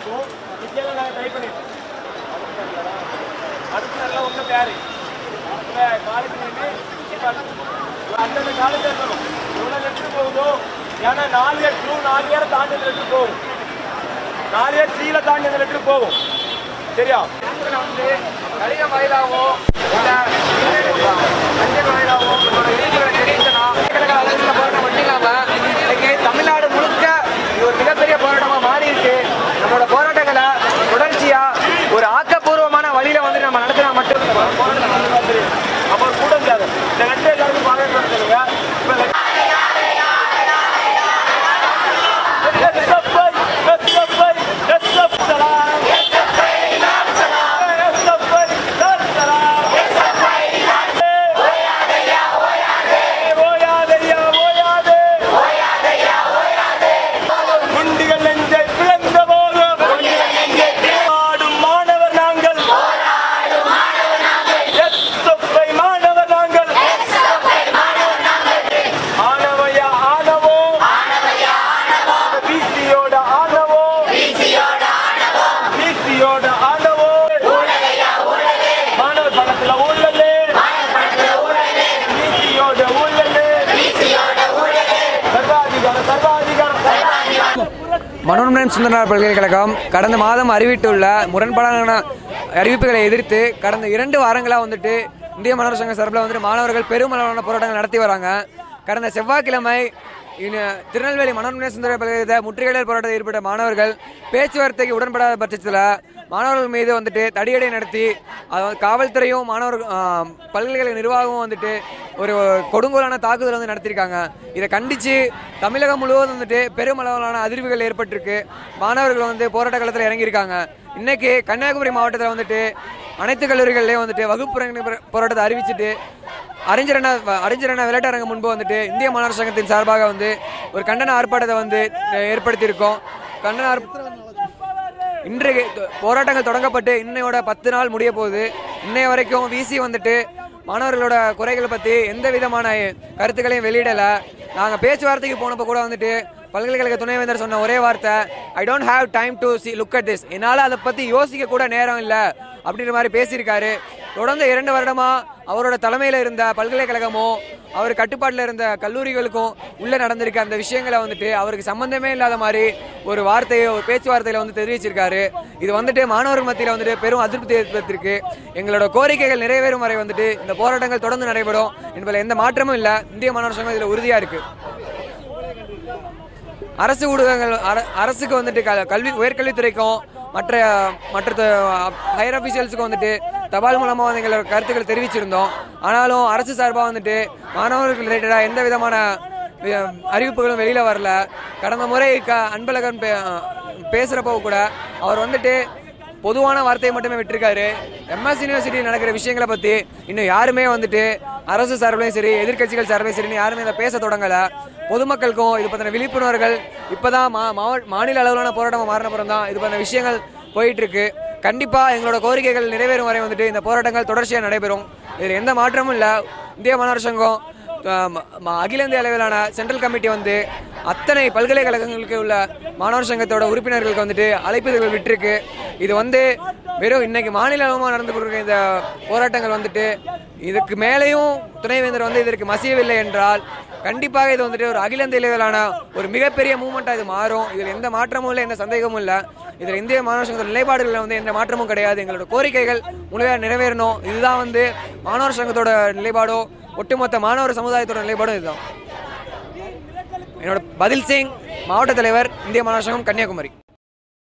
இருக்கும் நிச்சயம் நாங்கள் ட்ரை பண்ணிட்டோம் அடுத்த நல்லா ஒன்றும் பேரு காலேஜ் நின்று அந்தந்த காலேஜ் இருக்கணும் எவ்வளோ லெட்டர் போகுதோ ஏன்னா நாலு இயர் டூ நாலு இயர் தாண்டி அந்த லெட்டர் போகும் நாலு இயர் சீல தாண்டி அந்த லெட்டர் போகும் சரியா வந்து கடித வாயிலாகவும் இல்லை அஞ்சல் வாயிலாகவும் நம்மளோட விதிகளை தெரிவித்தனா அளவில் போராட்டம் மட்டும் இல்லாமல் இன்னைக்கு தமிழ்நாடு முழுக்க இது ஒரு மிகப்பெரிய போராட்டமாக மாறி இருக்கு நம்மளோட போராட்டங்களை தொடர்ச்சியா ஒரு ஆக்கப்பூர்வமான வழியில வந்து நம்ம நடத்தினா மட்டும் இந்த போராட்டம் நடந்ததா தெரியும் அப்போ கூட முடியாது இந்த ரெண்டு எல்லாருக்கும் பாராட்டு சொல்லுங்க இப்போ எஸ்எஃப்ஐ எஸ்எஃப்ஐ எஸ்எஃப் சலாம் எஸ்எஃப்ஐ சலாம் ஓயாதையா ஓயாதே குண்டிகள் நெஞ்சை பிளந்த போதும் ஆடும் மாணவர் நாங்கள் எஸ்எஃப்ஐ மாணவர் நாங்கள் ஆனவையா ஆனவோ பிசியோட ஆனவோ பிசியோட ஆனவோ மாணவர் பணத்துல ஊழலே பிசியோட ஊழலே சர்வாதிகாரம் சர்வாதிகாரம் மனோன்மயன் சுந்தரனார் பல்கலைக்கழகம் கடந்த மாதம் அறிவித்துள்ள முரண்பாடான அறிவிப்புகளை எதிர்த்து கடந்த இரண்டு வாரங்களாக வந்துட்டு இந்திய மாணவர் சங்க சார்பில் வந்துட்டு மாணவர்கள் பெருமளவான போராட்டங்கள் நடத்தி வராங்க கடந்த செவ்வாய்க்கிழமை இன- திருநெல்வேலி மனோன்மயன் சுந்தர பல்கலைக்கழக முற்றுகையிடல் போராட்டத்தில் ஈடுபட்ட மாணவர்கள் பேச்சுவார்த்தைக்கு உடன்படாத பட்சத்தில் மாணவர்கள் மீது வந்துட்டு தடியடை நடத்தி அதாவது காவல்துறையும் மாணவர் ஆ, பல்கலைக்கழக நிர்வாகமும் வந்துட்டு ஒரு கொடுங்கோலான தாக்குதல் வந்து நடத்தியிருக்காங்க இதை கண்டித்து தமிழகம் முழுவதும் வந்துட்டு பெருமளவிலான அதிர்வுகள் ஏற்பட்டிருக்கு மாணவர்கள் வந்து போராட்ட களத்தில் இறங்கியிருக்காங்க இன்னைக்கு கன்னியாகுமரி மாவட்டத்தில் வந்துட்டு அனைத்து கல்லூரிகள்லேயும் வந்துட்டு வகுப்பு புறக்கணிப்பு போராட்டத்தை அறிவிச்சிட்டு அறிஞர் அண்ணா அறிஞர் அண்ணா விளையாட்டரங்கம் முன்பு வந்துட்டு இந்திய மாணவர் சங்கத்தின் சார்பாக வந்து ஒரு கண்டன ஆர்ப்பாட்டத்தை வந்து அஹ், ஏற்படுத்தியிருக்கோம் கண்டன ஆர்ப்பாட்டம் இன்றைக்கு தொ- போராட்டங்கள் தொடங்கப்பட்டு இன்னையோட பத்து நாள் முடிய போகுது இன்னைய வரைக்கும் விசி வந்துட்டு மாணவர்களோட குறைகளை பற்றி எந்த விதமான கருத்துக்களையும் வெளியிடலை நாங்கள் பேச்சுவார்த்தைக்கு போனப்போ கூட வந்துட்டு பல்கலைக்கழக துணைவேந்தர் சொன்ன ஒரே வார்த்தை I don't have time to see look at this என்னால் அதை பற்றி யோசிக்க கூட நேரம் இல்லை அப்படின்ற மாதிரி பேசியிருக்காரு தொடர்ந்து இரண்டு வருடமா அவரோட தலைமையில் இருந்த பல்கலைக்கழகமோ அவர் கட்டுப்பாட்டில் இருந்த கல்லூரிகளுக்கும் உள்ளே நடந்திருக்க அந்த விஷயங்களை வந்துட்டு அவருக்கு சம்பந்தமே இல்லாத மாதிரி ஒரு வார்த்தையை ஒரு பேச்சுவார்த்தையில் வந்து தெரிவிச்சிருக்காரு இது வந்துட்டு மாணவர்கள் மத்தியில் வந்துட்டு பெரும் அதிருப்தி ஏற்படுத்தியிருக்கு எங்களோட கோரிக்கைகள் நிறைவேறும் வரை வந்துட்டு இந்த போராட்டங்கள் தொடர்ந்து நடைபெறும் என்பதில் எந்த மாற்றமும் இல்லை இந்திய மாணவர் சங்கம் இதில் உறுதியாக இருக்குது அரசு ஊடகங்கள் அர- அரசுக்கு வந்துட்டு க- கல்வி உயர்கல்வித்துறைக்கும் மற்ற மற்ற ஹையர் அஃபீஷியல்ஸுக்கும் வந்துட்டு தபால் மூலமாக வந்து எங்களோட கருத்துக்கள் தெரிவிச்சிருந்தோம் ஆனாலும் அரசு சார்பாக வந்துட்டு மாணவர்கள் ரிலேட்டடாக எந்த விதமான அஹ், அறிவிப்புகளும் வெளியில் வரல கடந்த முறை க அன்பழகன் பே பேசுகிறப்போ கூட அவர் வந்துட்டு பொதுவான வார்த்தையை மட்டுமே விட்டிருக்காரு எம்எஸ் யூனிவர்சிட்டி நடக்கிற விஷயங்களை பற்றி இன்னும் யாருமே வந்துட்டு அரசு சார்பிலையும் சரி எதிர்க்கட்சிகள் சார்பிலையும் சரி இன்னும் யாருமே இதை பேச தொடங்கலை பொதுமக்களுக்கும் இது பற்றின விழிப்புணர்வுகள் இப்போ தான் மா மாவ- மாநில அளவிலான போராட்டமாக மாறின அப்புறம் தான் இது பற்றின விஷயங்கள் போயிட்டு இருக்கு கண்டிப்பாக எங்களோட கோரிக்கைகள் நிறைவேறும் வரை வந்துட்டு இந்த போராட்டங்கள் தொடர்ச்சியாக நடைபெறும் இதில் எந்த மாற்றமும் இல்லை இந்திய மாணவர் சங்கம் அஹ், ம- ம- அகில இந்திய அளவிலான சென்ட்ரல் கமிட்டி வந்து அத்தனை பல்கலைக்கழகங்களுக்கு உள்ள மாணவர் சங்கத்தோட உறுப்பினர்களுக்கு வந்துட்டு அழைப்புதல்கள் விட்டிருக்கு இது வந்து வெறும் இன்னைக்கு மாநில அளவுமா நடந்து கொண்டிருக்க இந்த போராட்டங்கள் வந்துட்டு இதுக்கு மேலேயும் துணைவேந்தர் வந்து இதற்கு மசியவில்லை என்றால் கண்டிப்பாக இது வந்துட்டு ஒரு அகில இந்திய அளவிலான ஒரு மிகப்பெரிய மூமெண்ட்டாக இது மாறும் இதில் எந்த மாற்றமும் இல்லை எந்த சந்தேகமும் இல்லை இதில் இந்திய மாணவர் சங்கத்தோட நிலைப்பாடுகளில் வந்து எந்த மாற்றமும் கிடையாது எங்களோட கோரிக்கைகள் முழுமையாக நிறைவேறணும் இதுதான் வந்து மாணவர் சங்கத்தோட நிலைப்பாடோ ஒட்டுமொத்த மாணவர் சமுதாயத்தோட நிலைப்பாடும் இதுதான் என்னோட பதில் சிங் மாவட்ட தலைவர் இந்திய மாணவர் சங்கம் கன்னியாகுமரி